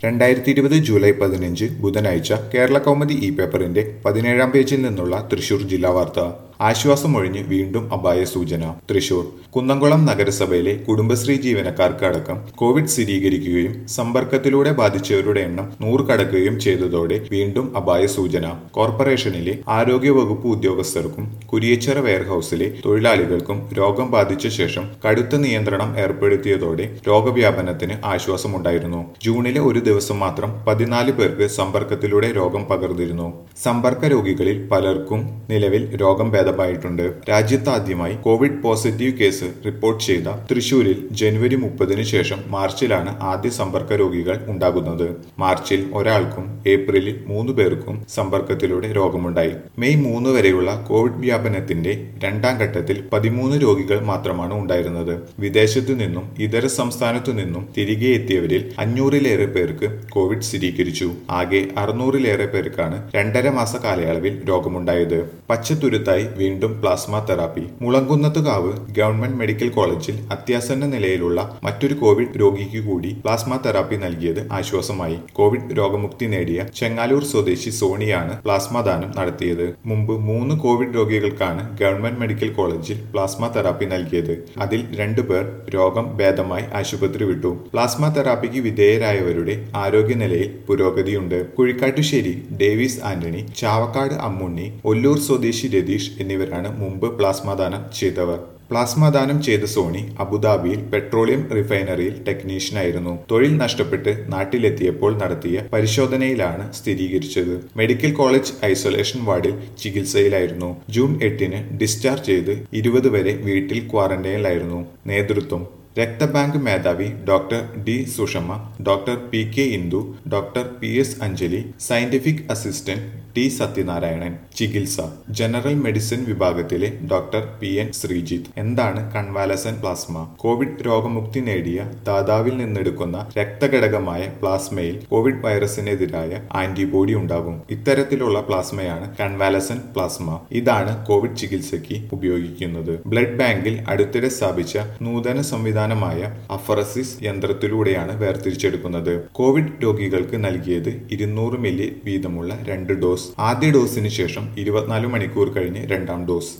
രണ്ടായിരത്തി ഇരുപത് ജൂലൈ പതിനഞ്ച് ബുധനാഴ്ച കേരള കൗമുദി ഇ പേപ്പറിന്റെ പതിനേഴാം പേജിൽ നിന്നുള്ള തൃശൂർ ജില്ലാ വാർത്ത ആശ്വാസമൊഴിഞ്ഞ് വീണ്ടും അപായ സൂചന തൃശൂർ കുന്നംകുളം നഗരസഭയിലെ കുടുംബശ്രീ ജീവനക്കാർക്ക് അടക്കം കോവിഡ് സ്ഥിരീകരിക്കുകയും സമ്പർക്കത്തിലൂടെ ബാധിച്ചവരുടെ എണ്ണം നൂറ് കടക്കുകയും ചെയ്തതോടെ വീണ്ടും അപായ സൂചന കോർപ്പറേഷനിലെ ആരോഗ്യ വകുപ്പ് ഉദ്യോഗസ്ഥർക്കും കുരിയച്ചിറ വെയർഹൌസിലെ തൊഴിലാളികൾക്കും രോഗം ബാധിച്ച ശേഷം കടുത്ത നിയന്ത്രണം ഏർപ്പെടുത്തിയതോടെ രോഗവ്യാപനത്തിന് ആശ്വാസമുണ്ടായിരുന്നു ജൂണിലെ ഒരു ദിവസം മാത്രം പതിനാല് പേർക്ക് സമ്പർക്കത്തിലൂടെ രോഗം പകർന്നിരുന്നു സമ്പർക്ക രോഗികളിൽ പലർക്കും നിലവിൽ രോഗം ഭേദമായിട്ടുണ്ട് രാജ്യത്താദ്യമായി കോവിഡ് പോസിറ്റീവ് കേസ് റിപ്പോർട്ട് ചെയ്ത തൃശൂരിൽ ജനുവരി മുപ്പതിന് ശേഷം മാർച്ചിലാണ് ആദ്യ സമ്പർക്ക രോഗികൾ ഉണ്ടാകുന്നത് മാർച്ചിൽ ഒരാൾക്കും ഏപ്രിലിൽ മൂന്ന് പേർക്കും സമ്പർക്കത്തിലൂടെ രോഗമുണ്ടായി മെയ് മൂന്ന് വരെയുള്ള കോവിഡ് വ്യാപനത്തിന്റെ രണ്ടാം ഘട്ടത്തിൽ പതിമൂന്ന് രോഗികൾ മാത്രമാണ് ഉണ്ടായിരുന്നത് വിദേശത്തു നിന്നും ഇതര സംസ്ഥാനത്തു നിന്നും തിരികെ എത്തിയവരിൽ അഞ്ഞൂറിലേറെ പേർക്ക് കോവിഡ് സ്ഥിരീകരിച്ചു ആകെ അറുന്നൂറിലേറെ പേർക്കാണ് രണ്ടര മാസ കാലയളവിൽ രോഗമുണ്ടായത് പച്ചത്തുരുത്തായി വീണ്ടും plasma therapy Mulankunnathukavu government medical കോളേജിൽ അത്യാസന്ന നിലയിലുള്ള മറ്റൊരു കോവിഡ് രോഗിക്ക് കൂടി പ്ലാസ്മ തെറാപ്പി നൽകിയത് ആശ്വാസമായി കോവിഡ് രോഗമുക്തി നേടിയ ചെങ്ങാലൂർ സ്വദേശി സോണിയാണ് പ്ലാസ്മ ദാനം നടത്തിയത് മുമ്പ് മൂന്ന് കോവിഡ് രോഗികൾക്കാണ് ഗവൺമെന്റ് മെഡിക്കൽ കോളേജിൽ പ്ലാസ്മ തെറാപ്പി നൽകിയത് അതിൽ രണ്ടുപേർ രോഗം ഭേദമായി ആശുപത്രി വിട്ടു പ്ലാസ്മ തെറാപ്പിക്ക് വിധേയരായവരുടെ ആരോഗ്യനിലയിൽ പുരോഗതിയുണ്ട് കുഴിക്കാട്ടുശ്ശേരി ഡേവിസ് ആന്റണി ചാവക്കാട് അമ്മുണ്ണി ഒല്ലൂർ സ്വദേശി രതീഷ് എന്നിവരാണ് മുമ്പ് പ്ലാസ്മ ദാനം ചെയ്തവർ പ്ലാസ്മ ദാനം ചെയ്ത സോണി അബുദാബിയിൽ പെട്രോളിയം റിഫൈനറിയിൽ ടെക്നീഷ്യനായിരുന്നു തൊഴിൽ നഷ്ടപ്പെട്ട് നാട്ടിലെത്തിയപ്പോൾ നടത്തിയ പരിശോധനയിലാണ് സ്ഥിരീകരിച്ചത് മെഡിക്കൽ കോളേജ് ഐസൊലേഷൻ വാർഡിൽ ചികിത്സയിലായിരുന്നു ജൂൺ എട്ടിന് ഡിസ്ചാർജ് ചെയ്ത് ഇരുപത് വരെ വീട്ടിൽ ക്വാറന്റൈനിലായിരുന്നു നേതൃത്വം രക്തബാങ്ക് മേധാവി doctor D Sushama doctor P K Indu doctor P S Anjali scientific assistant T Sathyanarayanan ചികിത്സ ജനറൽ മെഡിസിൻ വിഭാഗത്തിലെ ഡോക്ടർ പി എൻ ശ്രീജിത്ത് എന്താണ് കൺവാലസൻ പ്ലാസ്മ കോവിഡ് രോഗമുക്തി നേടിയ ദാതാവിൽ നിന്നെടുക്കുന്ന രക്തഘടകമായ പ്ലാസ്മയിൽ കോവിഡ് വൈറസിനെതിരായ ആന്റിബോഡി ഉണ്ടാകും ഇത്തരത്തിലുള്ള പ്ലാസ്മയാണ് കൺവാലസൻ പ്ലാസ്മ ഇതാണ് കോവിഡ് ചികിത്സയ്ക്ക് ഉപയോഗിക്കുന്നത് ബ്ലഡ് ബാങ്കിൽ അടുത്തിടെ സ്ഥാപിച്ച നൂതന സംവിധാനമായ അഫറസിസ് യന്ത്രത്തിലൂടെയാണ് വേർതിരിച്ചെടുക്കുന്നത് കോവിഡ് രോഗികൾക്ക് നൽകിയത് ഇരുന്നൂറ് മില്ലി വീതമുള്ള രണ്ട് ഡോസ് ആദ്യ ഡോസിന് ശേഷം ഇരുപത്തിനാല് മണിക്കൂർ കഴിഞ്ഞ് രണ്ടാം ഡോസ്